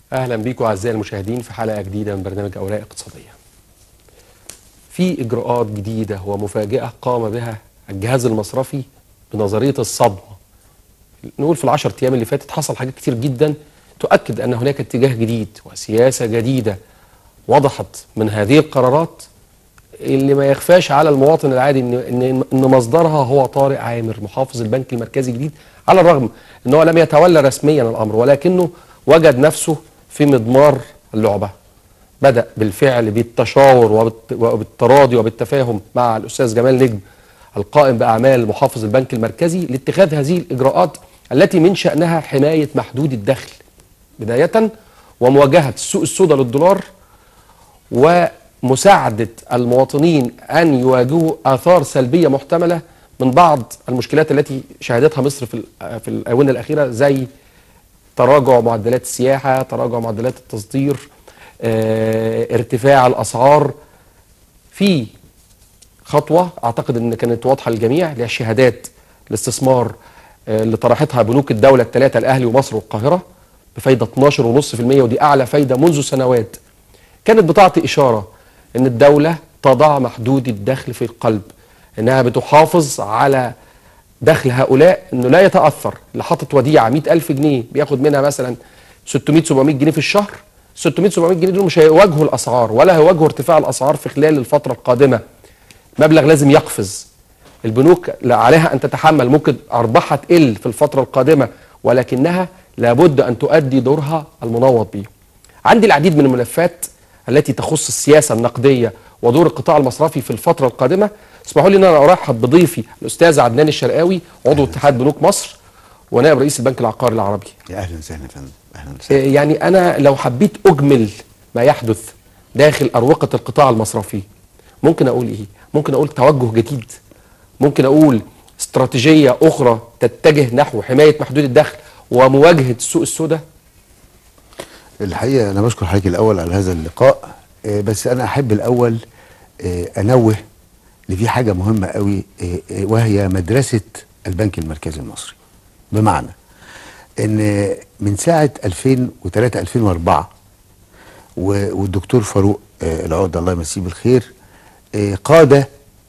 اهلا بيكم اعزائي المشاهدين في حلقه جديده من برنامج اوراق اقتصاديه. في اجراءات جديده ومفاجئه قام بها الجهاز المصرفي بنظريه الصدمه. نقول في العشر ايام اللي فاتت حصل حاجات كتير جدا تؤكد ان هناك اتجاه جديد وسياسه جديده وضحت من هذه القرارات اللي ما يخفاش على المواطن العادي ان ان ان مصدرها هو طارق عامر محافظ البنك المركزي الجديد على الرغم ان هو لم يتولى رسميا الامر ولكنه وجد نفسه في مضمار اللعبه بدا بالفعل بالتشاور وبالت- وبالتراضي وبالتفاهم مع الاستاذ جمال نجم القائم باعمال محافظ البنك المركزي لاتخاذ هذه الاجراءات التي من شانها حمايه محدود الدخل بدايه ومواجهه السوق السوداء للدولار ومساعدة المواطنين أن يواجهوا آثار سلبية محتملة من بعض المشكلات التي شهدتها مصر في ال- في الآونة الأخيرة زي تراجع معدلات السياحة تراجع معدلات التصدير آه، ارتفاع الأسعار في خطوة أعتقد أن كانت واضحة للجميع اللي هي شهادات الاستثمار آه، اللي طرحتها بنوك الدولة الثلاثة الأهلي ومصر والقاهرة بفايدة 12.5% ودي أعلى فايدة منذ سنوات كانت بتعطي إشارة أن الدولة تضع محدود الدخل في القلب أنها بتحافظ على دخل هؤلاء أنه لا يتأثر اللي حاطط وديعة 100000 جنيه بياخد منها مثلا 600 700 جنيه في الشهر 600 700 جنيه دول مش هيواجهوا الأسعار ولا هيواجهوا ارتفاع الأسعار في خلال الفترة القادمة مبلغ لازم يقفز البنوك لا عليها أن تتحمل ممكن أرباحها تقل في الفترة القادمة ولكنها لابد أن تؤدي دورها المنوط به عندي العديد من الملفات التي تخص السياسة النقدية ودور القطاع المصرفي في الفترة القادمة اسمحوا لي ان انا ارحب بضيفي الاستاذ عدنان الشرقاوي عضو اتحاد بنوك مصر ونائب رئيس البنك العقاري العربي يا اهلا وسهلا يا فندم اهلا وسهلا إيه يعني انا لو حبيت اجمل ما يحدث داخل اروقه القطاع المصرفي ممكن اقول ايه ممكن اقول توجه جديد ممكن اقول استراتيجيه اخرى تتجه نحو حمايه محدود الدخل ومواجهه السوق السوداء الحقيقه انا بشكر حضرتك الاول على هذا اللقاء آه، بس انا احب الاول آه، انوه ان في حاجه مهمه قوي آه، آه، وهي مدرسه البنك المركزي المصري بمعنى ان من ساعه 2003 2004 و- والدكتور فاروق آه، العقده الله يمسيه بالخير آه، قاد آه،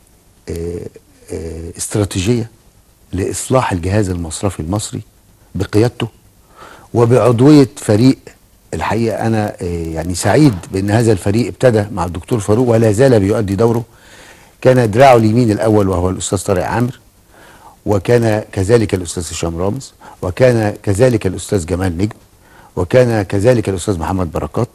آه، استراتيجيه لاصلاح الجهاز المصرفي المصري بقيادته وبعضويه فريق الحقيقه انا آه، يعني سعيد بان هذا الفريق ابتدى مع الدكتور فاروق ولا زال بيؤدي دوره كان دراعه اليمين الاول وهو الاستاذ طارق عامر وكان كذلك الاستاذ هشام رامز وكان كذلك الاستاذ جمال نجم وكان كذلك الاستاذ محمد بركات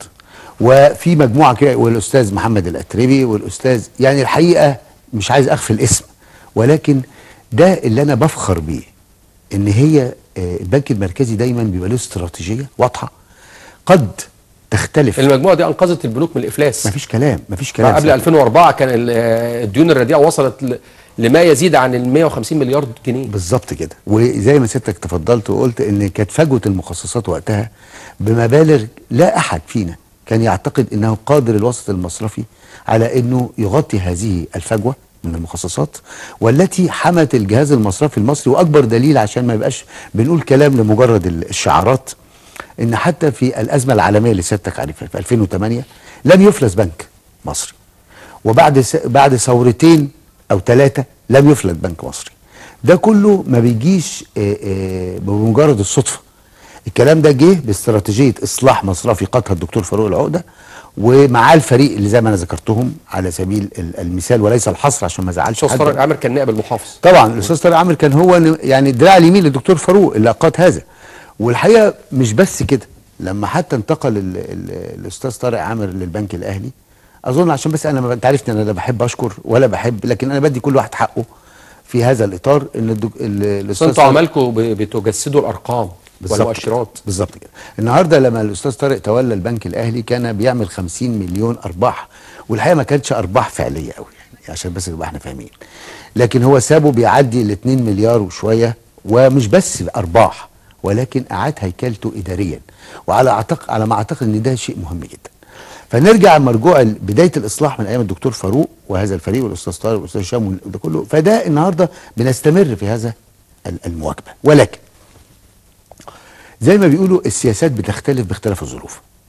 وفي مجموعه كده والاستاذ محمد الاتربي والاستاذ يعني الحقيقه مش عايز اخفي الاسم ولكن ده اللي انا بفخر بيه ان هي آه، البنك المركزي دايما بيبقى له استراتيجيه واضحه قد تختلف المجموعه دي انقذت البنوك من الافلاس مفيش كلام مفيش كلام قبل 2004 كان ال- آه، الديون الرديئه وصلت ل- لما يزيد عن ال 150 مليار جنيه بالظبط كده وزي ما سيادتك تفضلت وقلت ان كانت فجوه المخصصات وقتها بمبالغ لا احد فينا كان يعتقد انه قادر الوسط المصرفي على انه يغطي هذه الفجوه من المخصصات والتي حمت الجهاز المصرفي المصري واكبر دليل عشان ما يبقاش بنقول كلام لمجرد ال- الشعارات ان حتى في الازمه العالميه اللي سيادتك عارفها في 2008 لم يفلس بنك مصري وبعد س... بعد ثورتين او ثلاثه لم يفلت بنك مصري ده كله ما بيجيش آه، آه، بمجرد الصدفه الكلام ده جه باستراتيجيه اصلاح مصرفي قادها الدكتور فاروق العقده ومعاه الفريق اللي زي ما انا ذكرتهم على سبيل ال- المثال وليس الحصر عشان ما ازعلش الاستاذ حد طارق عامر كان نائب المحافظ طبعا الاستاذ طارق عامر كان هو ن- يعني الدراع اليمين للدكتور فاروق اللي قاد هذا والحقيقه مش بس كده لما حتى انتقل ال ال الاستاذ طارق عامر للبنك الاهلي اظن عشان بس انا ما انت عارفني انا لا بحب اشكر ولا بحب لكن انا بدي كل واحد حقه في هذا الاطار ان الدك... ال- بس الاستاذ انتوا طارق- عمالكم ب- بتجسدوا الارقام بالظبط والمؤشرات بالظبط كده النهارده لما الاستاذ طارق تولى البنك الاهلي كان بيعمل 50 مليون ارباح والحقيقه ما كانتش ارباح فعليه قوي يعني عشان بس نبقى احنا فاهمين لكن هو سابه بيعدي ال 2 مليار وشويه ومش بس ارباح ولكن اعاد هيكلته اداريا وعلى اعتقد على ما اعتقد ان ده شيء مهم جدا فنرجع مرجوع بدايه الاصلاح من ايام الدكتور فاروق وهذا الفريق والاستاذ طارق والاستاذ هشام وده كله فده النهارده بنستمر في هذا ال- المواكبه ولكن زي ما بيقولوا السياسات بتختلف باختلاف الظروف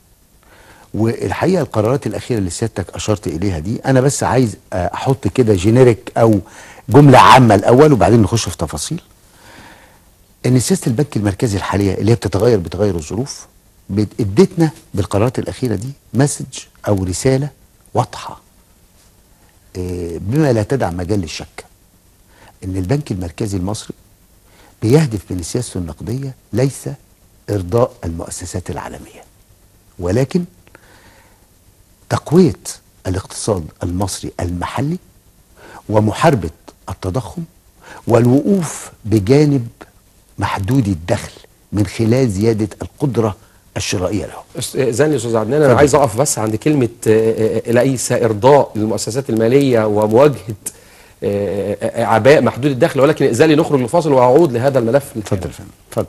والحقيقه القرارات الاخيره اللي سيادتك اشرت اليها دي انا بس عايز آه، احط كده جينيريك او جمله عامه الاول وبعدين نخش في تفاصيل ان سياسه البنك المركزي الحاليه اللي هي بتتغير بتغير الظروف بت- ادتنا بالقرارات الاخيره دي مسج او رساله واضحه آه، بما لا تدع مجال للشك ان البنك المركزي المصري بيهدف من سياسته النقديه ليس ارضاء المؤسسات العالميه ولكن تقويه الاقتصاد المصري المحلي ومحاربه التضخم والوقوف بجانب محدود الدخل من خلال زياده القدره الشرائيه له استاذن يا استاذ عدنان انا اتفضل. عايز اقف بس عند كلمه آه، آه، ليس ارضاء للمؤسسات الماليه ومواجهه آه، آه، اعباء محدود الدخل ولكن ازالي نخرج لفاصل واعود لهذا الملف اتفضل يا فندم اتفضل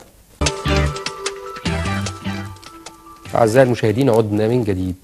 اعزائي المشاهدين عدنا من جديد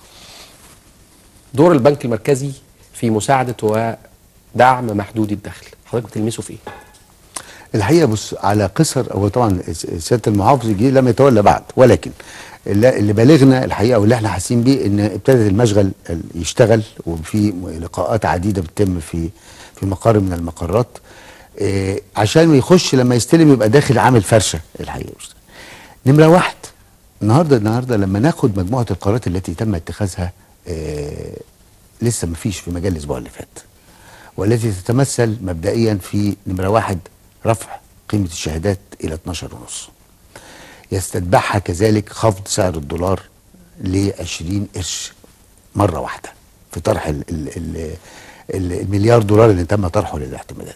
دور البنك المركزي في مساعده ودعم محدود الدخل حضرتك بتلمسه في ايه الحقيقه بص على قصر هو طبعا سياده المحافظ الجديد لم يتولى بعد ولكن اللي اللي بالغنا الحقيقه واللي احنا حاسين بيه ان ابتدت المشغل ال- يشتغل وفي لقاءات عديده بتتم في في مقر من المقرات إيه عشان يخش لما يستلم يبقى داخل عامل فرشه الحقيقه نمره واحد النهارده النهارده لما ناخد مجموعه القرارات التي تم اتخاذها إيه لسه ما فيش في مجال الاسبوع اللي فات والتي تتمثل مبدئيا في نمرة واحد رفع قيمة الشهادات إلى 12 ونص يستتبعها كذلك خفض سعر الدولار ل 20 قرش مرة واحدة في طرح ال ال ال ال المليار دولار اللي تم طرحه للاعتمادات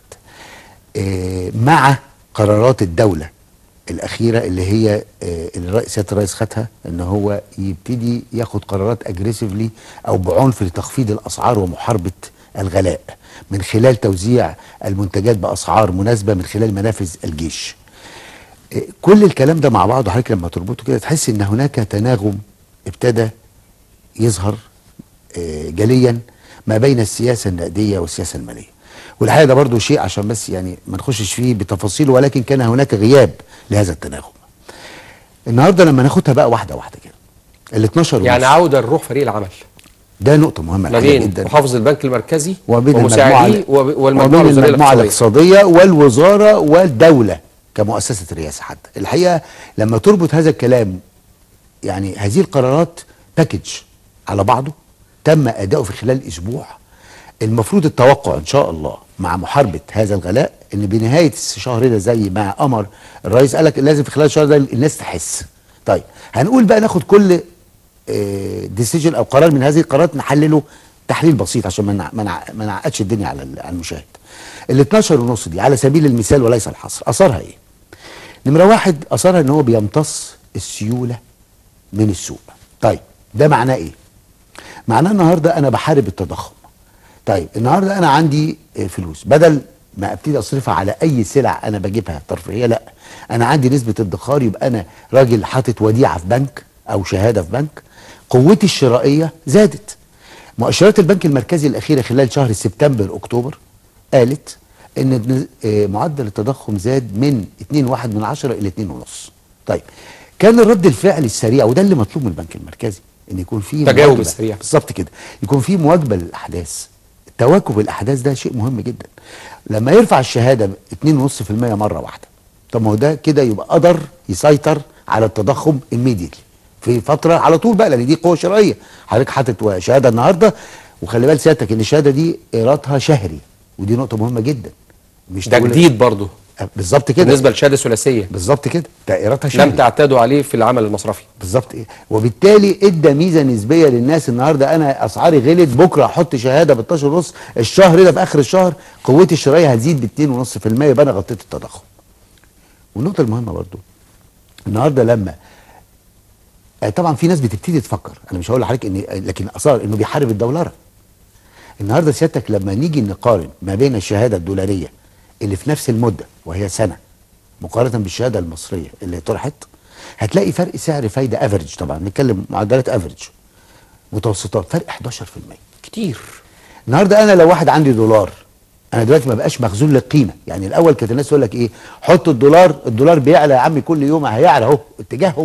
آه، مع قرارات الدولة الأخيرة اللي هي آه، اللي الرئيس- سيادة الرئيس خدها إن هو يبتدي ياخد قرارات أجريسيفلي أو بعنف لتخفيض الأسعار ومحاربة الغلاء من خلال توزيع المنتجات بأسعار مناسبة من خلال منافذ الجيش آه، كل الكلام ده مع بعضه حضرتك لما تربطه كده تحس إن هناك تناغم ابتدى يظهر آه، جليا ما بين السياسه النقديه والسياسه الماليه والحقيقه ده برضو شيء عشان بس يعني ما نخشش فيه بتفاصيل ولكن كان هناك غياب لهذا التناغم النهارده لما ناخدها بقى واحده واحده كده ال 12 يعني ونص عوده لروح فريق العمل ده نقطه مهمه ما الحقيقه بين جدا محافظ البنك المركزي وبين ومساعديه المجموعه وب- والمجموعه وبين الوزاريه المجموعه الاقتصاديه الاقتصاديه والوزاره والدوله كمؤسسه رئاسه حتى الحقيقه لما تربط هذا الكلام يعني هذه القرارات باكج على بعضه تم اداؤه في خلال اسبوع المفروض التوقع ان شاء الله مع محاربه هذا الغلاء ان بنهايه الشهر ده زي ما امر الرئيس قال لك لازم في خلال الشهر ده الناس تحس طيب هنقول بقى ناخد كل ديسيجن او قرار من هذه القرارات نحلله تحليل بسيط عشان ما نع- ما نع- ما نعقدش الدنيا على ال- على المشاهد ال 12 ونص دي على سبيل المثال وليس الحصر اثرها ايه نمره واحد اثرها ان هو بيمتص السيوله من السوق طيب ده معناه ايه معناه النهارده انا بحارب التضخم طيب النهارده انا عندي آه، فلوس بدل ما ابتدي اصرفها على اي سلع انا بجيبها ترفيهيه لا انا عندي نسبه ادخار يبقى انا راجل حاطط وديعه في بنك او شهاده في بنك قوتي الشرائيه زادت مؤشرات البنك المركزي الاخيره خلال شهر سبتمبر اكتوبر قالت ان آه، معدل التضخم زاد من 2.1 من عشرة الى 2.5 طيب كان الرد الفعلي السريع وده اللي مطلوب من البنك المركزي ان يكون في تجاوب مواكبة. السريع. بالظبط كده يكون في مواكبه للاحداث تواكب الاحداث ده شيء مهم جدا لما يرفع الشهاده ب 2.5% مره واحده طب ما هو ده كده يبقى قدر يسيطر على التضخم immediately في فتره على طول بقى لان دي قوه شرعيه حضرتك حاطط شهاده النهارده وخلي بال سيادتك ان الشهاده دي ايرادها شهري ودي نقطه مهمه جدا مش ده تقول- جديد برضه بالظبط كده بالنسبه لشهاده ثلاثيه بالظبط كده ده ايرادها شهري لم تعتادوا عليه في العمل المصرفي بالظبط ايه وبالتالي ادى ميزه نسبيه للناس النهارده انا اسعاري غلت بكره احط شهاده ب 12 ونص الشهر ده في اخر الشهر قوتي الشرائيه هتزيد ب 2.5% يبقى انا غطيت التضخم. والنقطه المهمه برضو النهارده لما آه، طبعا في ناس بتبتدي تفكر انا مش هقول لحضرتك ان لكن اصار انه بيحارب الدولاره. النهارده سيادتك لما نيجي نقارن ما بين الشهاده الدولاريه اللي في نفس المده وهي سنه مقارنه بالشهاده المصريه اللي طرحت هتلاقي فرق سعر فايده افريج طبعا نتكلم معدلات افريج متوسطات فرق 11% كتير النهارده انا لو واحد عندي دولار انا دلوقتي ما بقاش مخزون للقيمه يعني الاول كانت الناس تقول لك ايه حط الدولار الدولار بيعلى يا عمي كل يوم هيعلى اهو اتجاههم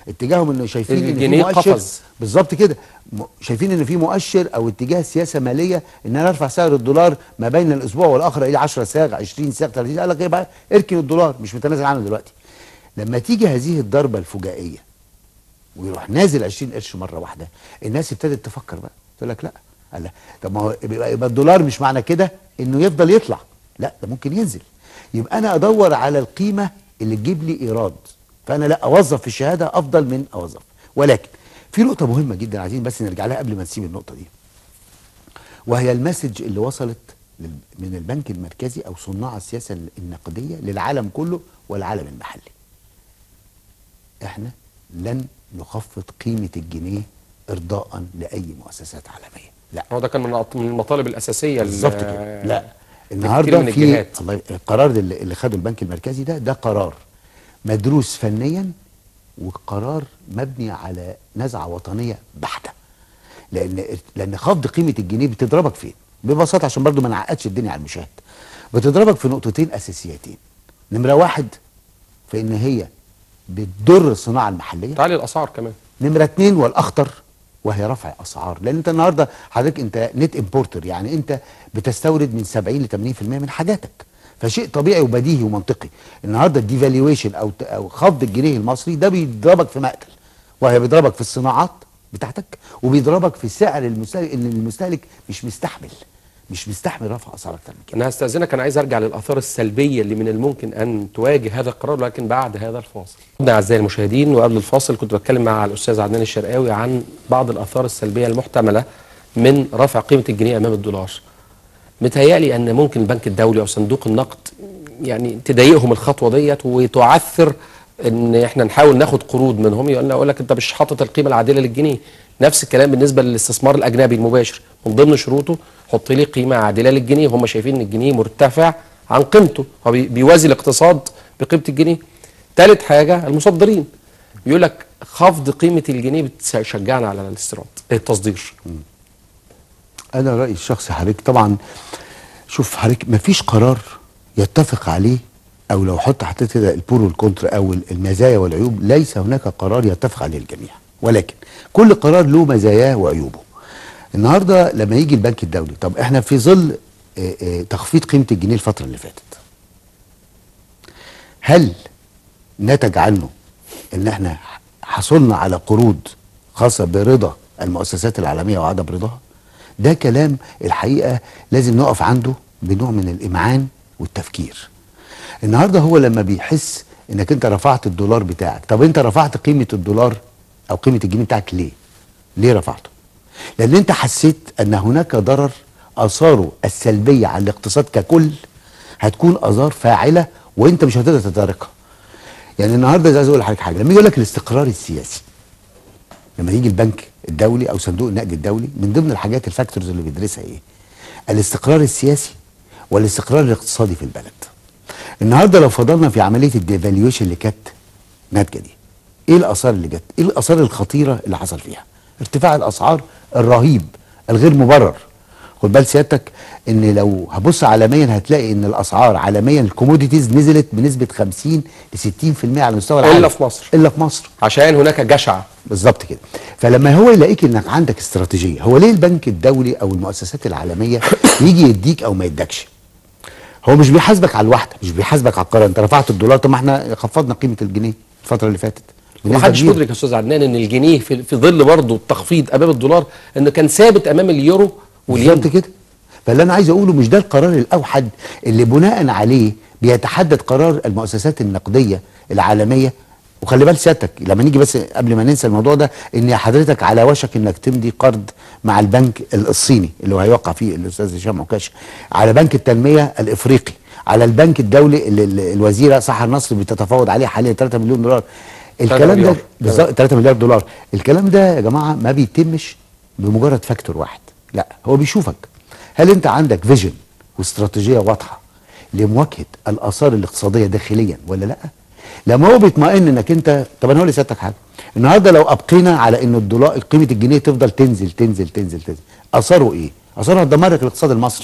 اتجاههم انه شايفين ان في الجنيه مؤشر قفز. بالظبط كده م- شايفين ان في مؤشر او اتجاه سياسه ماليه ان انا ارفع سعر الدولار ما بين الاسبوع والاخر الى 10 ساغ 20 ساغ 30 قال لك يبقى اركن الدولار مش متنازل عنه دلوقتي لما تيجي هذه الضربه الفجائيه ويروح نازل 20 قرش مره واحده الناس ابتدت تفكر بقى تقول لك لا قال لا طب ما هو يبقى, يبقى الدولار مش معنى كده انه يفضل يطلع لا ده ممكن ينزل يبقى انا ادور على القيمه اللي تجيب لي ايراد فانا لا اوظف في الشهاده افضل من اوظف ولكن في نقطه مهمه جدا عايزين بس نرجع لها قبل ما نسيب النقطه دي وهي المسج اللي وصلت لل- من البنك المركزي او صناع السياسه النقديه للعالم كله والعالم المحلي احنا لن نخفض قيمه الجنيه ارضاء لاي مؤسسات عالميه لا هو ده كان من من المطالب الاساسيه بالظبط ال- كده لا لكتير النهارده من في الجهات. الله ي- القرار اللي, اللي خده البنك المركزي ده ده قرار مدروس فنيا وقرار مبني على نزعه وطنيه بحته لان لان خفض قيمه الجنيه بتضربك فين ببساطه عشان برضو ما نعقدش الدنيا على المشاهد بتضربك في نقطتين اساسيتين نمره واحد في ان هي بتضر الصناعه المحليه تعالي الاسعار كمان نمره اتنين والاخطر وهي رفع اسعار لان انت النهارده حضرتك انت نت امبورتر يعني انت بتستورد من 70 ل 80% من حاجاتك فشيء طبيعي وبديهي ومنطقي النهارده الديفالويشن او او خفض الجنيه المصري ده بيضربك في مقتل وهي بيضربك في الصناعات بتاعتك وبيضربك في سعر المستهلك ان المستهلك مش مستحمل مش مستحمل رفع اسعار اكتر من كده انا هستاذنك انا عايز ارجع للاثار السلبيه اللي من الممكن ان تواجه هذا القرار لكن بعد هذا الفاصل. اعزائي المشاهدين وقبل الفاصل كنت بتكلم مع الاستاذ عدنان الشرقاوي عن بعض الاثار السلبيه المحتمله من رفع قيمه الجنيه امام الدولار. متهيألي ان ممكن البنك الدولي او صندوق النقد يعني تضايقهم الخطوه ديت وتعثر ان احنا نحاول ناخد قروض منهم يقول يقول لك انت مش حاطط القيمه العادله للجنيه نفس الكلام بالنسبه للاستثمار الاجنبي المباشر من ضمن شروطه حط لي قيمه عادله للجنيه هم شايفين ان الجنيه مرتفع عن قيمته هو بي- بيوازي الاقتصاد بقيمه الجنيه ثالث حاجه المصدرين بيقول لك خفض قيمه الجنيه بتشجعنا على الاستيراد التصدير انا رايي الشخصي حضرتك طبعا شوف حضرتك مفيش قرار يتفق عليه او لو حط حطيت كده البور والكونتر او المزايا والعيوب ليس هناك قرار يتفق عليه الجميع ولكن كل قرار له مزاياه وعيوبه النهارده لما يجي البنك الدولي طب احنا في ظل آه، آه، تخفيض قيمه الجنيه الفتره اللي فاتت هل نتج عنه ان احنا حصلنا على قروض خاصه برضا المؤسسات العالميه وعدم رضاها ده كلام الحقيقه لازم نقف عنده بنوع من الامعان والتفكير النهارده هو لما بيحس انك انت رفعت الدولار بتاعك طب انت رفعت قيمه الدولار او قيمه الجنيه بتاعك ليه ليه رفعته لان انت حسيت ان هناك ضرر اثاره السلبيه على الاقتصاد ككل هتكون اثار فاعله وانت مش هتقدر تتداركها يعني النهارده عايز اقول لحضرتك حاجه لما يقول لك الاستقرار السياسي لما يجي البنك الدولي او صندوق النقد الدولي من ضمن الحاجات الفاكتورز اللي بيدرسها ايه الاستقرار السياسي والاستقرار الاقتصادي في البلد النهارده لو فضلنا في عمليه الديفالويشن اللي كانت ناتجه دي ايه الاثار اللي جت ايه الاثار الخطيره اللي حصل فيها ارتفاع الاسعار الرهيب الغير مبرر خد بال سيادتك ان لو هبص عالميا هتلاقي ان الاسعار عالميا الكوموديتيز نزلت بنسبه 50 ل 60% على مستوى العالم إلا في مصر. الا في مصر عشان هناك جشع بالظبط كده فلما هو يلاقيك انك عندك استراتيجيه هو ليه البنك الدولي او المؤسسات العالميه يجي يديك او ما يدكش هو مش بيحاسبك على الواحده مش بيحاسبك على القرار انت رفعت الدولار طب ما احنا خفضنا قيمه الجنيه الفتره اللي فاتت بنسبة محدش كبيرة. مدرك يا استاذ عدنان ان الجنيه في, في ظل برضه التخفيض امام الدولار انه كان ثابت امام اليورو والين بالظبط كده فاللي انا عايز اقوله مش ده القرار الاوحد اللي بناء عليه بيتحدد قرار المؤسسات النقديه العالميه وخلي بال سيادتك لما نيجي بس قبل ما ننسى الموضوع ده ان حضرتك على وشك انك تمضي قرض مع البنك الصيني اللي هو هيوقع فيه الاستاذ هشام عكاش على بنك التنميه الافريقي على البنك الدولي اللي اللي الوزيره سحر نصر بتتفاوض عليه حاليا 3 مليون دولار الكلام ده مليار. بالظبط 3 مليار دولار الكلام ده يا جماعه ما بيتمش بمجرد فاكتور واحد لا هو بيشوفك هل انت عندك فيجن واستراتيجيه واضحه لمواجهه الاثار الاقتصاديه داخليا ولا لا لما هو بيطمئن انك انت طب انا هقول لسيادتك حاجه النهارده لو ابقينا على ان الدولار قيمه الجنيه تفضل تنزل تنزل تنزل تنزل اثاره ايه اثاره هتدمر لك الاقتصاد المصري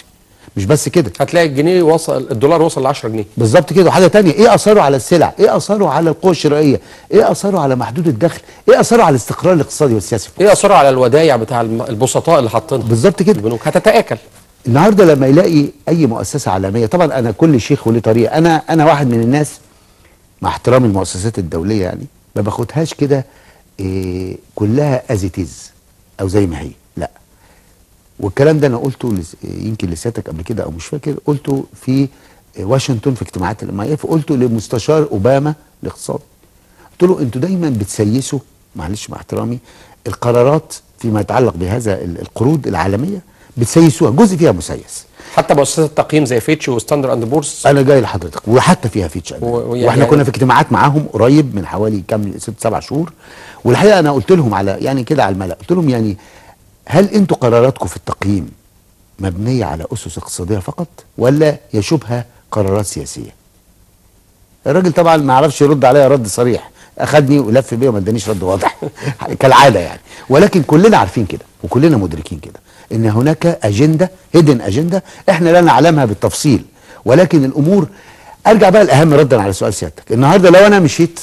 مش بس كده هتلاقي الجنيه وصل الدولار وصل ل 10 جنيه بالظبط كده وحاجه تانية ايه اثاره على السلع ايه اثاره على القوى الشرائيه ايه اثاره على محدود الدخل ايه اثاره على الاستقرار الاقتصادي والسياسي ايه اثره على الودايع بتاع الم- البسطاء اللي حاطينها بالظبط كده البنوك هتتاكل النهارده لما يلاقي اي مؤسسه عالميه طبعا انا كل شيخ وليه طريقه انا انا واحد من الناس مع احترام المؤسسات الدوليه يعني ما باخدهاش كده إيه كلها ازيتيز او زي ما هي لا والكلام ده انا قلته لس- يمكن لسيادتك قبل كده او مش فاكر قلته في واشنطن في اجتماعات الام اي اف قلته لمستشار اوباما الاقتصاد قلت له انتوا دايما بتسيسوا معلش مع احترامي القرارات فيما يتعلق بهذا ال- القروض العالميه بتسيسوها جزء فيها مسيس حتى مؤسسات التقييم زي فيتش وستاندر اند بورس انا جاي لحضرتك وحتى فيها فيتش و- ويعني- واحنا كنا في اجتماعات معاهم قريب من حوالي كام ست سبع شهور والحقيقه انا قلت لهم على يعني كده على الملا قلت لهم يعني هل انتوا قراراتكم في التقييم مبنيه على اسس اقتصاديه فقط ولا يشوبها قرارات سياسيه الراجل طبعا ما عرفش يرد عليا رد صريح اخدني ولف بيا وما ادانيش رد واضح كالعاده يعني ولكن كلنا عارفين كده وكلنا مدركين كده ان هناك اجنده هيدن اجنده احنا لا نعلمها بالتفصيل ولكن الامور ارجع بقى الاهم ردا على سؤال سيادتك النهارده لو انا مشيت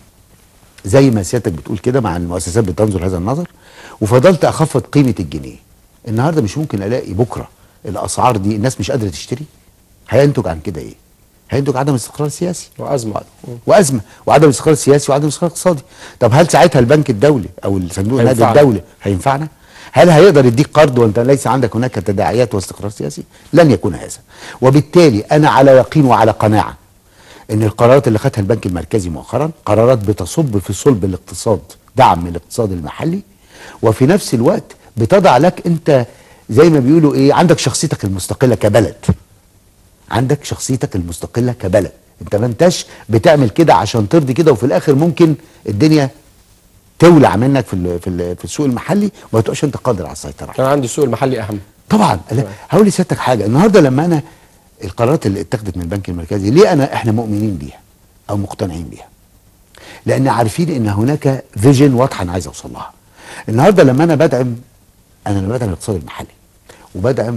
زي ما سيادتك بتقول كده مع المؤسسات بتنظر هذا النظر وفضلت اخفض قيمه الجنيه النهارده مش ممكن الاقي بكره الاسعار دي الناس مش قادره تشتري هينتج عن كده ايه هينتج عدم استقرار سياسي وازمه وازمه وعدم استقرار سياسي وعدم استقرار اقتصادي طب هل ساعتها البنك الدولي او الصندوق النقدي هينفعنا. الدولي هينفعنا هل هيقدر يديك قرض وانت ليس عندك هناك تداعيات واستقرار سياسي لن يكون هذا وبالتالي انا على يقين وعلى قناعه ان القرارات اللي خدها البنك المركزي مؤخرا قرارات بتصب في صلب الاقتصاد دعم الاقتصاد المحلي وفي نفس الوقت بتضع لك انت زي ما بيقولوا ايه عندك شخصيتك المستقله كبلد عندك شخصيتك المستقله كبلد انت ما انتش بتعمل كده عشان ترضي كده وفي الاخر ممكن الدنيا تولع منك في ال- في ال- في السوق المحلي وما تبقاش انت قادر على السيطره عليه كان عندي السوق المحلي اهم طبعا لا هقول لسيادتك حاجه النهارده لما انا القرارات اللي اتخذت من البنك المركزي ليه انا احنا مؤمنين بيها او مقتنعين بيها لان عارفين ان هناك فيجن واضحه انا عايز اوصل لها النهارده لما انا بدعم انا لما بدعم الاقتصاد المحلي وبدعم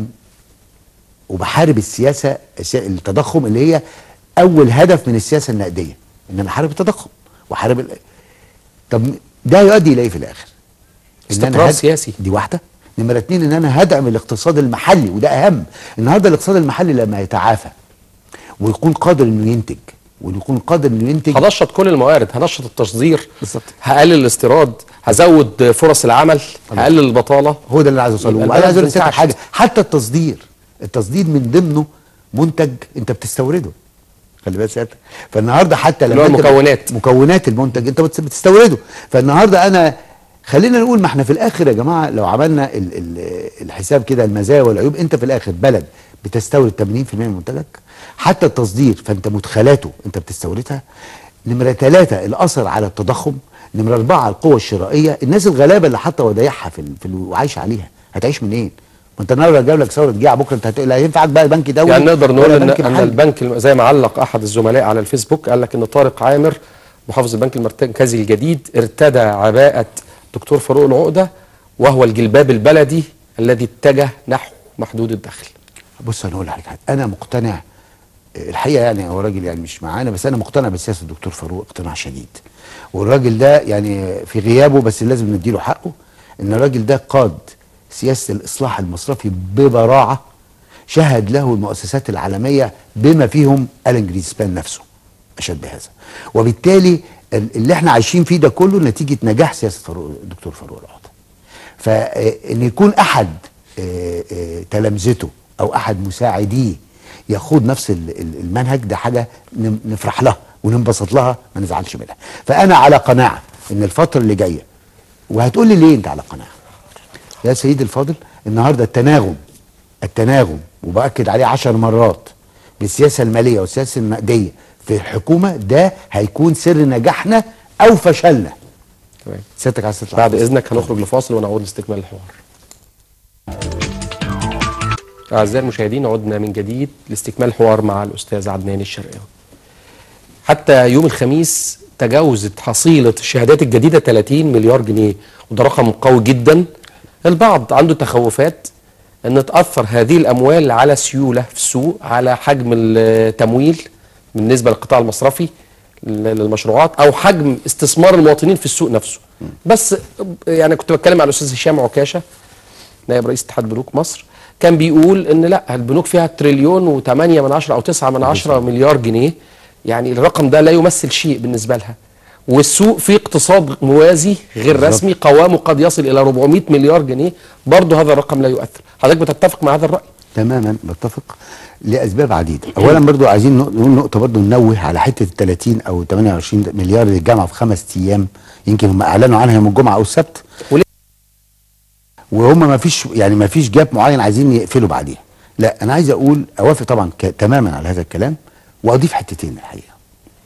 وبحارب السياسه السي- التضخم اللي هي اول هدف من السياسه النقديه ان انا احارب التضخم واحارب ال... طب ده يؤدي الى ايه في الاخر؟ إن أنا استقرار هد- سياسي. دي واحده نمره اتنين ان انا هدعم الاقتصاد المحلي وده اهم النهارده الاقتصاد المحلي لما يتعافى ويكون قادر انه ينتج ويكون قادر انه ينتج هنشط كل الموارد هنشط التصدير بالظبط. هقلل الاستيراد هزود فرص العمل هقلل البطاله هو ده اللي عايز اوصله يبقى وعايز البلد اقول لسيادتك انتعشت. حاجه حتى التصدير التصدير من ضمنه منتج انت بتستورده خلي بالك سيادتك فالنهارده حتى اللي هو أنت- المكونات. مكونات المنتج انت بتس- بتستورده فالنهارده انا خلينا نقول ما احنا في الاخر يا جماعه لو عملنا ال ال الحساب كده المزايا والعيوب انت في الاخر بلد بتستورد 80% من منتجك حتى التصدير فانت مدخلاته انت بتستوردها نمره ثلاثه الاثر على التضخم نمره اربعه القوه الشرائيه الناس الغلابه اللي حاطه ودايعها في ال- في ال- وعايشه عليها هتعيش منين؟ ما انت النهارده جايب لك ثوره جيع بكره انت هتقول لا ينفعك بقى بنك دولي يعني نقدر نقول ولا ان بنك ان محلي. البنك الم- زي ما علق احد الزملاء على الفيسبوك قال لك ان طارق عامر محافظ البنك المركزي الجديد ارتدى عباءه دكتور فاروق العقده وهو الجلباب البلدي الذي اتجه نحو محدود الدخل بص انا اقول لحضرتك حاجه انا مقتنع الحقيقه يعني هو راجل يعني مش معانا بس انا مقتنع بسياسه الدكتور فاروق اقتناع شديد والراجل ده يعني في غيابه بس لازم نديله حقه ان الراجل ده قاد سياسه الاصلاح المصرفي ببراعه شهد له المؤسسات العالميه بما فيهم الين جريسبان نفسه اشد بهذا وبالتالي ال- اللي احنا عايشين فيه ده كله نتيجه نجاح سياسه فاروق الدكتور فاروق العقده فان يكون احد آه، آه، تلامذته او احد مساعديه يخوض نفس ال- ال- المنهج ده حاجه نم- نفرح لها وننبسط لها ما نزعلش منها فانا على قناعه ان الفتره اللي جايه وهتقول لي ليه انت على قناعه يا سيدي الفاضل النهارده التناغم التناغم وباكد عليه عشر مرات بالسياسه الماليه والسياسه النقديه في الحكومه ده هيكون سر نجاحنا او فشلنا تمام سيادتك عايز تطلع بعد اذنك هنخرج لفاصل ونعود لاستكمال الحوار اعزائي المشاهدين عدنا من جديد لاستكمال الحوار مع الاستاذ عدنان الشرقاوي حتى يوم الخميس تجاوزت حصيله الشهادات الجديده 30 مليار جنيه وده رقم قوي جدا البعض عنده تخوفات ان تاثر هذه الاموال على سيوله في السوق على حجم التمويل بالنسبه للقطاع المصرفي للمشروعات او حجم استثمار المواطنين في السوق نفسه بس يعني كنت بتكلم مع الاستاذ هشام عكاشه نائب رئيس اتحاد بنوك مصر كان بيقول ان لا البنوك فيها تريليون و8 من عشرة او 9 من عشرة مليار جنيه يعني الرقم ده لا يمثل شيء بالنسبه لها والسوق فيه اقتصاد موازي غير بالظبط. رسمي قوامه قد يصل الى 400 مليار جنيه برضه هذا الرقم لا يؤثر حضرتك بتتفق مع هذا الراي تماما بتفق لاسباب عديده اولا برضو عايزين نق- نقول نقطه برضو ننوه على حته ال 30 او 28 مليار اللي اتجمعوا في خمس ايام يمكن هم اعلنوا عنها يوم الجمعه او السبت وليه؟ وهم ما فيش يعني ما فيش جاب معين عايزين يقفلوا بعديها لا انا عايز اقول اوافق طبعا ك- تماما على هذا الكلام واضيف حتتين الحقيقه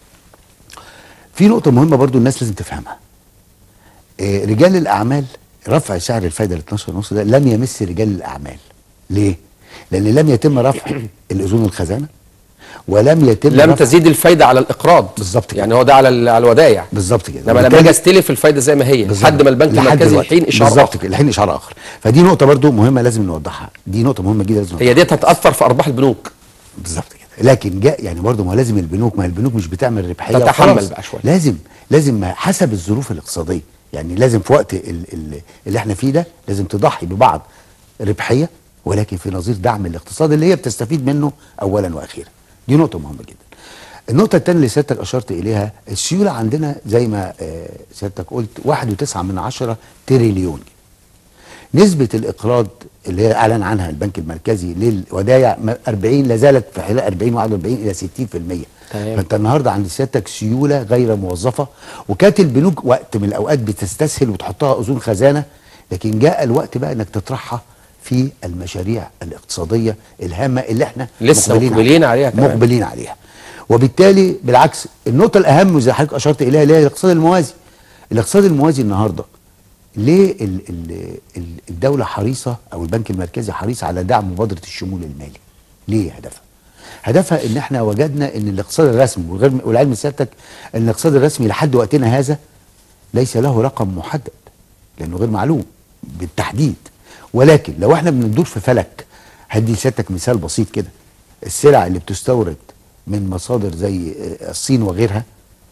في نقطه مهمه برضو الناس لازم تفهمها آه، رجال الاعمال رفع سعر الفايده ل 12 ونص ده لم يمس رجال الاعمال ليه لان لم يتم رفع الاذون الخزانه ولم يتم لم رفع تزيد الفايده على الاقراض بالظبط كده. يعني هو ده على ال- على الودائع بالظبط كده انما لما وبالتالي- اجي استلف الفايده زي ما هي بالظبط. لحد ما البنك لحد المركزي دلوقتي. يحين اشاره بالظبط اخر كده يحين اشاره اخر فدي نقطه برضو مهمه لازم نوضحها دي نقطه مهمه جدا لازم هي ديت هتاثر في ارباح البنوك بالظبط كده لكن جاء يعني برضه ما هو لازم البنوك ما البنوك مش بتعمل ربحيه تتحمل وخلاص. بقى شوية. لازم لازم ما- حسب الظروف الاقتصاديه يعني لازم في وقت ال ال اللي احنا فيه ده لازم تضحي ببعض ربحيه ولكن في نظير دعم الاقتصاد اللي هي بتستفيد منه اولا واخيرا دي نقطه مهمه جدا النقطة الثانية اللي سيادتك أشرت إليها السيولة عندنا زي ما آه، سيادتك قلت واحد وتسعة من عشرة تريليون نسبة الإقراض اللي هي أعلن عنها البنك المركزي للودايع م- 40 لا زالت في حدود 40 41 إلى 60% تمام. فأنت النهاردة عند سيادتك سيولة غير موظفة وكانت البنوك وقت من الأوقات بتستسهل وتحطها أذون خزانة لكن جاء الوقت بقى إنك تطرحها في المشاريع الاقتصادية الهامة اللي احنا لسه مقبلين عليها كمان. مقبلين عليها وبالتالي بالعكس النقطة الأهم زي حضرتك أشرت إليها اللي هي الاقتصاد الموازي الاقتصاد الموازي النهاردة ليه ال ال ال الدولة حريصة أو البنك المركزي حريص على دعم مبادرة الشمول المالي ليه هدفها هدفها ان احنا وجدنا ان الاقتصاد الرسمي والغير والعلم سيادتك ان الاقتصاد الرسمي لحد وقتنا هذا ليس له رقم محدد لانه غير معلوم بالتحديد ولكن لو احنا بندور في فلك هدي سيادتك مثال بسيط كده السلع اللي بتستورد من مصادر زي آه، الصين وغيرها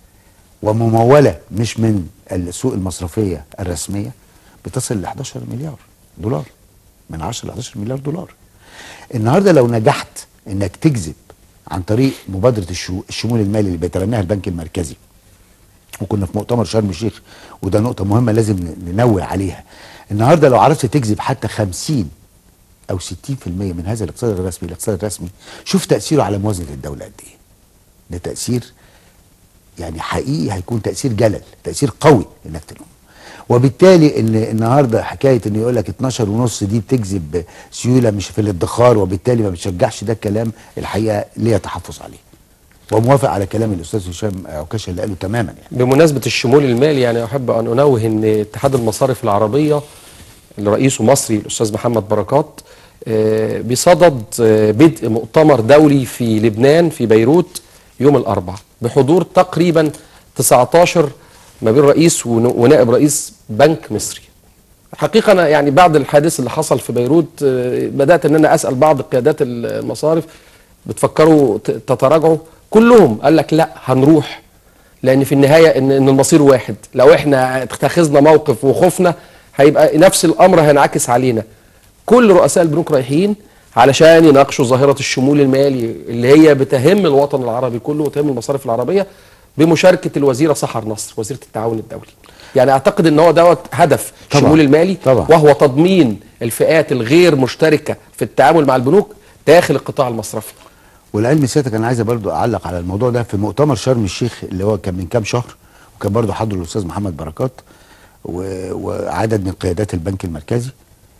وممولة مش من السوق المصرفية الرسمية بتصل ل 11 مليار دولار من 10 ل 11 مليار دولار النهارده لو نجحت انك تجذب عن طريق مبادرة الشو- الشمول المالي اللي بيتبناها البنك المركزي وكنا في مؤتمر شرم الشيخ وده نقطة مهمة لازم ن- ننوه عليها النهارده لو عرفت تجذب حتى 50 او 60% من هذا الاقتصاد الرسمي الاقتصاد الرسمي شوف تأثيره على موازنة الدولة قد ايه ده تأثير يعني حقيقي هيكون تأثير جلل تأثير قوي انك تنوم وبالتالي ان النهارده حكايه ان يقول لك 12 ونص دي بتجذب سيوله مش في الادخار وبالتالي ما بتشجعش ده الكلام الحقيقه ليا تحفظ عليه وموافق على كلام الاستاذ هشام عكاشه اللي قاله تماما يعني بمناسبة الشمول المالي يعني أحب أن أنوه أن اتحاد المصارف العربية اللي رئيسه مصري الأستاذ محمد بركات آه، بصدد آه، بدء مؤتمر دولي في لبنان في بيروت يوم الأربعاء بحضور تقريبا 19 ما بين رئيس ون- ونائب رئيس بنك مصري حقيقة أنا يعني بعد الحادث اللي حصل في بيروت آه، بدأت أن أنا أسأل بعض قيادات المصارف بتفكروا ت- تتراجعوا كلهم قال لك لا هنروح لأن في النهاية إن إن المصير واحد لو إحنا اتخذنا موقف وخفنا هيبقى نفس الأمر هينعكس علينا كل رؤساء البنوك رايحين علشان يناقشوا ظاهرة الشمول المالي اللي هي بتهم الوطن العربي كله وتهم المصارف العربية بمشاركة الوزيرة سحر نصر وزيرة التعاون الدولي يعني أعتقد إن هو دوت هدف طبعاً. الشمول المالي طبعاً. وهو تضمين الفئات الغير مشتركة في التعامل مع البنوك داخل القطاع المصرفي والعلم سيادتك انا عايز برضو اعلق على الموضوع ده في مؤتمر شرم الشيخ اللي هو كان من كام شهر وكان برضو حضره الاستاذ محمد بركات و- وعدد من قيادات البنك المركزي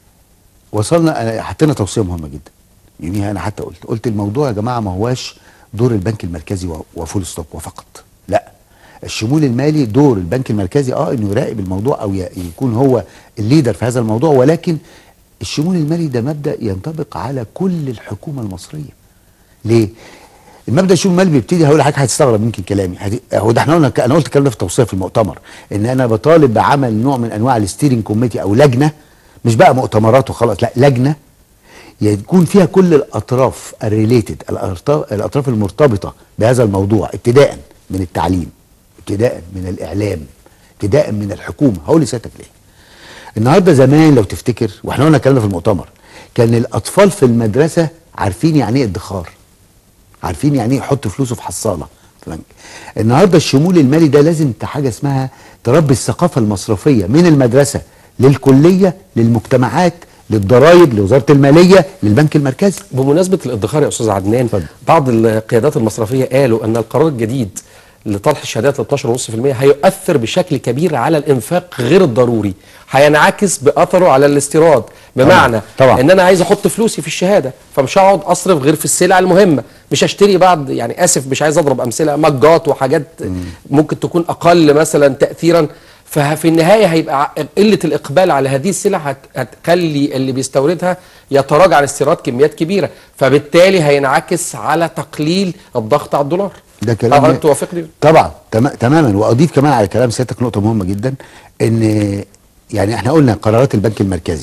وصلنا أنا حطينا توصيه مهمه جدا يوميها انا حتى قلت قلت الموضوع يا جماعه ما هواش دور البنك المركزي و- وفول ستوب وفقط لا الشمول المالي دور البنك المركزي اه انه يراقب الموضوع او ي- يكون هو الليدر في هذا الموضوع ولكن الشمول المالي ده مبدا ينطبق على كل الحكومه المصريه ليه؟ المبدا الشؤون المالي بيبتدي هقول لحضرتك هتستغرب يمكن كلامي هت- هو ده احنا قلنا انا قلت الكلام ده في التوصيه في المؤتمر ان انا بطالب بعمل نوع من انواع الستيرنج كوميتي او لجنه مش بقى مؤتمرات وخلاص لا لجنه يكون فيها كل الاطراف الريليتد الاطراف الأطراف المرتبطه بهذا الموضوع ابتداء من التعليم ابتداء من الاعلام ابتداء من الحكومه هقول لسيادتك ليه النهارده زمان لو تفتكر واحنا قلنا الكلام ده في المؤتمر كان الاطفال في المدرسه عارفين يعني ايه ادخار عارفين يعني ايه يحط فلوسه في حصاله في بنك النهارده الشمول المالي ده لازم ت- حاجه اسمها تربي الثقافه المصرفيه من المدرسه للكليه للمجتمعات للضرائب لوزاره الماليه للبنك المركزي بمناسبة الادخار يا أستاذ عدنان اتفضل. بعض القيادات المصرفية قالوا أن القرار الجديد لطرح الشهادات ل 12.5% هيؤثر بشكل كبير على الإنفاق غير الضروري هينعكس بأثره على الاستيراد بمعنى طبعاً. ان انا عايز احط فلوسي في الشهاده فمش هقعد اصرف غير في السلع المهمه مش هشتري بعد يعني اسف مش عايز اضرب امثله مجات وحاجات ممكن تكون اقل مثلا تاثيرا ففي النهايه هيبقى ع- قله الاقبال على هذه السلع هت- هتخلي اللي بيستوردها يتراجع عن استيراد كميات كبيره فبالتالي هينعكس على تقليل الضغط على الدولار ده كلام هل توافقني طبعا تم- تماما واضيف كمان على كلام سيادتك نقطه مهمه جدا ان يعني احنا قلنا قرارات البنك المركزي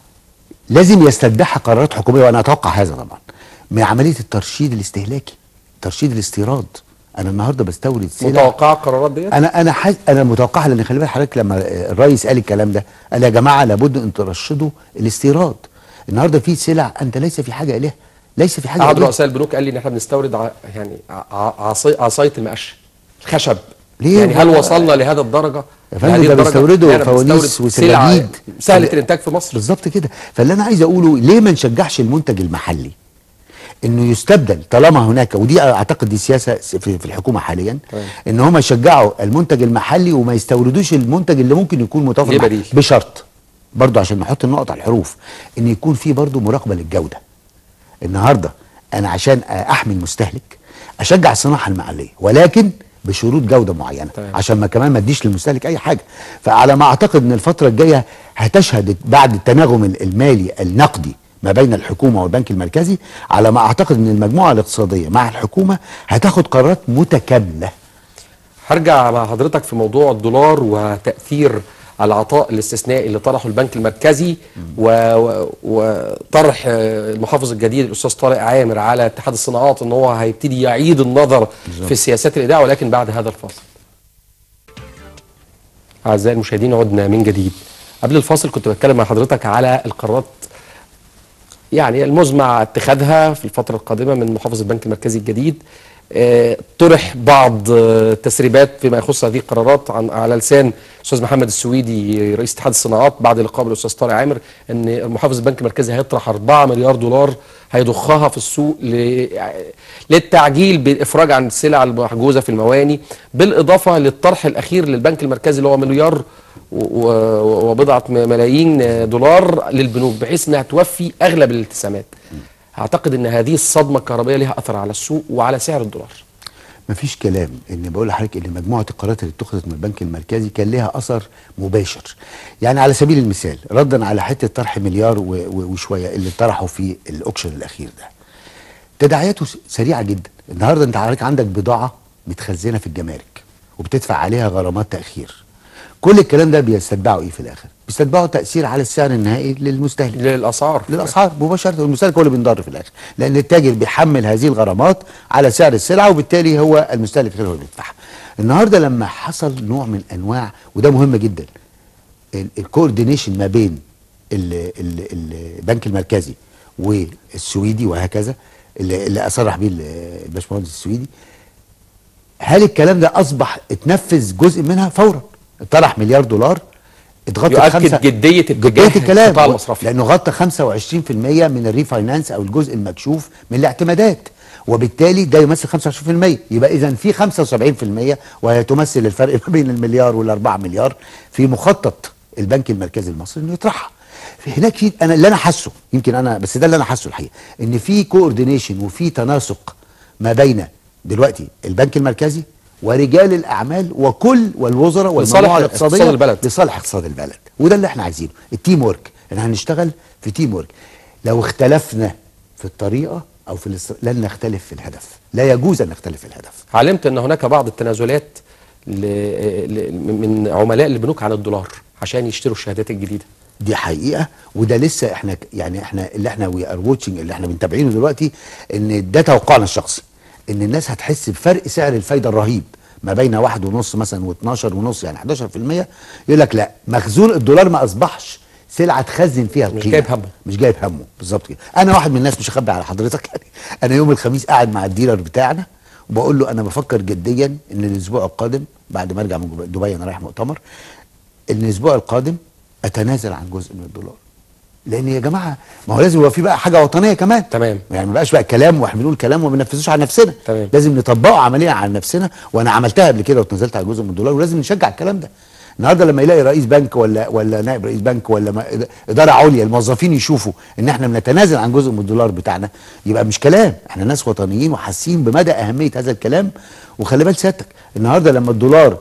لازم يستتبعها قرارات حكوميه وانا اتوقع هذا طبعا من عمليه الترشيد الاستهلاكي ترشيد الاستيراد انا النهارده بستورد سلع متوقعه القرارات ديت انا انا حاس انا متوقع لان خلي بالك حضرتك لما الرئيس قال الكلام ده قال يا جماعه لابد ان ترشدوا الاستيراد النهارده في سلع انت ليس في حاجه اليها ليس في حاجه احد إليها. رؤساء البنوك قال لي ان احنا بنستورد ع... يعني ع... عصي... عصايه المقش الخشب ليه يعني هل هو- وصلنا لهذا الدرجه يا فندم لهذه ده الدرجة؟ بيستوردوا إحنا فوانيس بنستورد سلع وسجاجيد. سهله الانتاج في مصر بالظبط كده فاللي انا عايز اقوله ليه ما نشجعش المنتج المحلي انه يستبدل طالما هناك ودي اعتقد دي سياسه في, في الحكومه حاليا تمام. ان هم يشجعوا المنتج المحلي وما يستوردوش المنتج اللي ممكن يكون متوفر ليه مع- بديل؟ بشرط برضو عشان نحط النقط على الحروف ان يكون في برضو مراقبه للجوده النهارده انا عشان احمي المستهلك اشجع الصناعه المحليه ولكن بشروط جوده معينه تمام. عشان ما كمان ما اديش للمستهلك اي حاجه فعلى ما اعتقد ان الفتره الجايه هتشهد بعد التناغم المالي النقدي ما بين الحكومه والبنك المركزي على ما اعتقد ان المجموعه الاقتصاديه مع الحكومه هتاخد قرارات متكامله هرجع مع حضرتك في موضوع الدولار وتاثير العطاء الاستثنائي اللي طرحه البنك المركزي و... و... وطرح آه، المحافظ الجديد الاستاذ طارق عامر على اتحاد الصناعات ان هو هيبتدي يعيد النظر في سياسات الايداع ولكن بعد هذا الفاصل أعزائي المشاهدين عدنا من جديد قبل الفاصل كنت بتكلم مع حضرتك على القرارات يعني المزمع اتخاذها في الفترة القادمة من محافظ البنك المركزي الجديد آه، طرح بعض آه، تسريبات فيما يخص هذه القرارات عن على لسان الاستاذ محمد السويدي رئيس اتحاد الصناعات بعد لقاء بالاستاذ طارق عامر ان محافظ البنك المركزي هيطرح 4 مليار دولار هيضخها في السوق ل... للتعجيل بالافراج عن السلع المحجوزه في المواني بالاضافه للطرح الاخير للبنك المركزي اللي هو مليار و- و- وبضعه م- ملايين دولار للبنوك بحيث انها توفي اغلب الالتزامات اعتقد ان هذه الصدمه الكهربائيه لها اثر على السوق وعلى سعر الدولار مفيش كلام ان بقول لحضرتك ان مجموعه القرارات اللي اتخذت من البنك المركزي كان لها اثر مباشر يعني على سبيل المثال ردا على حته طرح مليار و- و- وشويه اللي طرحوا في الاوكشن الاخير ده تداعياته س- سريعه جدا النهارده انت حضرتك عندك بضاعه متخزنه في الجمارك وبتدفع عليها غرامات تاخير كل الكلام ده بيستتبعوا ايه في الاخر بيستتبعوا تاثير على السعر النهائي للمستهلك للاسعار للاسعار مباشره المستهلك هو اللي بينضر في الاخر لان التاجر بيحمل هذه الغرامات على سعر السلعه وبالتالي هو المستهلك هو اللي بيدفعها النهارده لما حصل نوع من انواع وده مهم جدا الكوردينيشن ما بين ال- ال- ال- البنك المركزي والسويدي وهكذا اللي, اللي اصرح بيه ال- الباشمهندس السويدي هل الكلام ده اصبح اتنفذ جزء منها فورا طرح مليار دولار اتغطى يؤكد بخمسة- جدية اتجاه جدية الكلام القطاع المصرفي. لانه غطى 25% من الريفاينانس او الجزء المكشوف من الاعتمادات وبالتالي ده يمثل 25% يبقى اذا في 75% وهي تمثل الفرق ما بين المليار والأربعة مليار في مخطط البنك المركزي المصري انه يطرحها في هناك في انا اللي انا حاسه يمكن انا بس ده اللي انا حاسه الحقيقه ان في كوردينيشن وفي تناسق ما بين دلوقتي البنك المركزي ورجال الاعمال وكل والوزراء لصالح والمجموعه اقتصاد الاقتصاديه البلد. لصالح اقتصاد البلد وده اللي احنا عايزينه التيم ورك احنا هنشتغل في تيم ورك لو اختلفنا في الطريقه او في الاست... لن نختلف في الهدف لا يجوز ان نختلف في الهدف علمت ان هناك بعض التنازلات ل... ل... من عملاء البنوك عن الدولار عشان يشتروا الشهادات الجديده دي حقيقه وده لسه احنا ك- يعني احنا اللي احنا وي ار واتشنج اللي احنا بنتابعينه دلوقتي ان ده توقعنا الشخصي ان الناس هتحس بفرق سعر الفايده الرهيب ما بين واحد ونص مثلا و12 ونص يعني 11% يقول لك لا مخزون الدولار ما اصبحش سلعه تخزن فيها مش القيمة. جايب همه. مش جايب همه بالظبط كده انا واحد من الناس مش هخبي على حضرتك يعني انا يوم الخميس قاعد مع الديلر بتاعنا وبقول له انا بفكر جديا ان الاسبوع القادم بعد ما ارجع من دبي انا رايح مؤتمر ان الاسبوع القادم اتنازل عن جزء من الدولار لان يا جماعه ما هو لازم يبقى في بقى حاجه وطنيه كمان تمام. يعني ما بقاش بقى كلام واحنا بنقول كلام وما بننفذوش على نفسنا تمام. لازم نطبقه عمليا على نفسنا وانا عملتها قبل كده وتنزلت على جزء من الدولار ولازم نشجع الكلام ده النهارده لما يلاقي رئيس بنك ولا ولا نائب رئيس بنك ولا ما اداره عليا الموظفين يشوفوا ان احنا بنتنازل عن جزء من الدولار بتاعنا يبقى مش كلام احنا ناس وطنيين وحاسين بمدى اهميه هذا الكلام وخلي بال سيادتك النهارده لما الدولار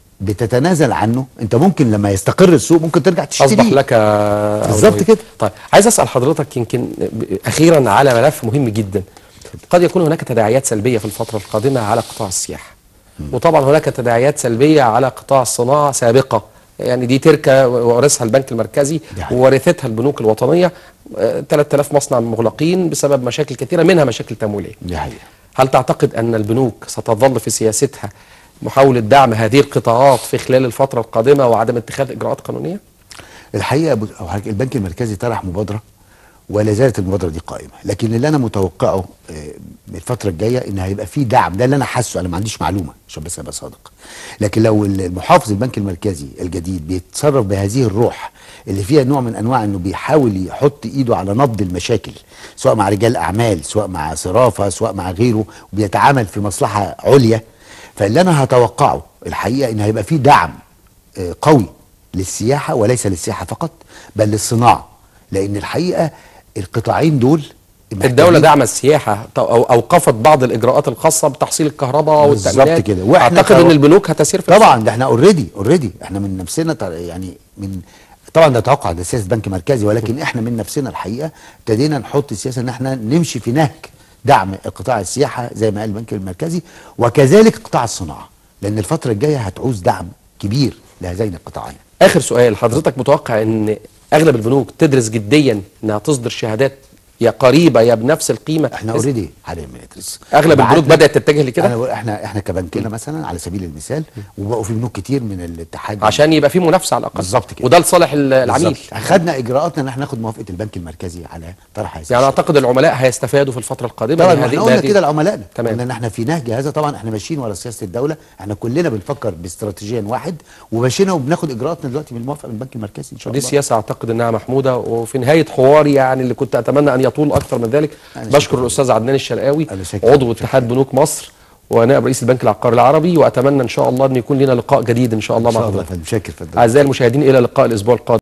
بتتنازل عنه انت ممكن لما يستقر السوق ممكن ترجع تشتريه اصبح لك بالظبط أولوية. كده. طيب عايز اسال حضرتك يمكن اخيرا على ملف مهم جدا قد يكون هناك تداعيات سلبيه في الفتره القادمه على قطاع السياحه وطبعا هناك تداعيات سلبيه على قطاع الصناعه سابقه يعني دي تركه ورثها البنك المركزي دي حقيقة. وورثتها البنوك الوطنيه آه، 3000 مصنع مغلقين بسبب مشاكل كثيره منها مشاكل تمويليه دي حقيقه هل تعتقد أن البنوك ستظل في سياستها محاولة دعم هذه القطاعات في خلال الفترة القادمة وعدم اتخاذ إجراءات قانونية؟ الحقيقه بص- أو حضرتك البنك المركزي طرح مبادره ولا زالت المبادره دي قائمه لكن اللي انا متوقعه آه، الفتره الجايه ان هيبقى في دعم ده اللي انا حاسه انا ما عنديش معلومه عشان بس ابقى صادق لكن لو المحافظ البنك المركزي الجديد بيتصرف بهذه الروح اللي فيها نوع من انواع انه بيحاول يحط ايده على نبض المشاكل سواء مع رجال اعمال سواء مع صرافه سواء مع غيره وبيتعامل في مصلحه عليا فاللي انا هتوقعه الحقيقه ان هيبقى في دعم آه، قوي للسياحه وليس للسياحه فقط بل للصناعه لان الحقيقه القطاعين دول الدولة محتاجين- دعم السياحة أو أوقفت بعض الإجراءات الخاصة بتحصيل الكهرباء بالظبط والتأمينات كده. وإحنا أعتقد كرو- أن البنوك هتسير في طبعا ده احنا اوريدي اوريدي احنا من نفسنا طر- يعني من طبعا ده توقع ده سياسه بنك مركزي ولكن احنا من نفسنا الحقيقه ابتدينا نحط السياسه ان احنا نمشي في نهج دعم قطاع السياحه زي ما قال البنك المركزي وكذلك قطاع الصناعه لان الفتره الجايه هتعوز دعم كبير لهذين القطاعين آخر سؤال حضرتك متوقع أن أغلب البنوك تدرس جديا أنها تصدر شهادات يا قريبة يا بنفس القيمة احنا اوريدي حاليا بندرس أغلب البنوك بعتنا- بدأت تتجه لكده أنا بقول احنا احنا كبنكنا مثلا على سبيل المثال وبقوا في بنوك كتير من الاتحاد عشان يبقى في منافسة على الأقل بالظبط كده. وده لصالح ال- العميل بالظبط. خدنا اجراءاتنا ان احنا ناخد موافقه البنك المركزي على طرح هذا يعني الشيء. اعتقد العملاء هيستفادوا في الفتره القادمه طبعا من ما هذه احنا قلنا بهذه- كده لعملائنا تمام. قلنا ان احنا في نهج هذا طبعا احنا ماشيين ورا سياسه الدوله احنا كلنا بنفكر باستراتيجيا واحد وماشيين وبناخد اجراءاتنا دلوقتي من الموافقه من البنك المركزي ان شاء دي الله سياسه اعتقد انها محموده وفي نهايه حواري يعني اللي كنت اتمنى ان يطول اكثر من ذلك أنا بشكر شاكر. الاستاذ عدنان الشرقاوي أنا شاكر. عضو اتحاد بنوك مصر ونائب رئيس البنك العقاري العربي واتمنى ان شاء الله ان يكون لنا لقاء جديد ان شاء الله ان مع شاء الله حضرتك فندم شاكر فندم اعزائي المشاهدين الى لقاء الاسبوع القادم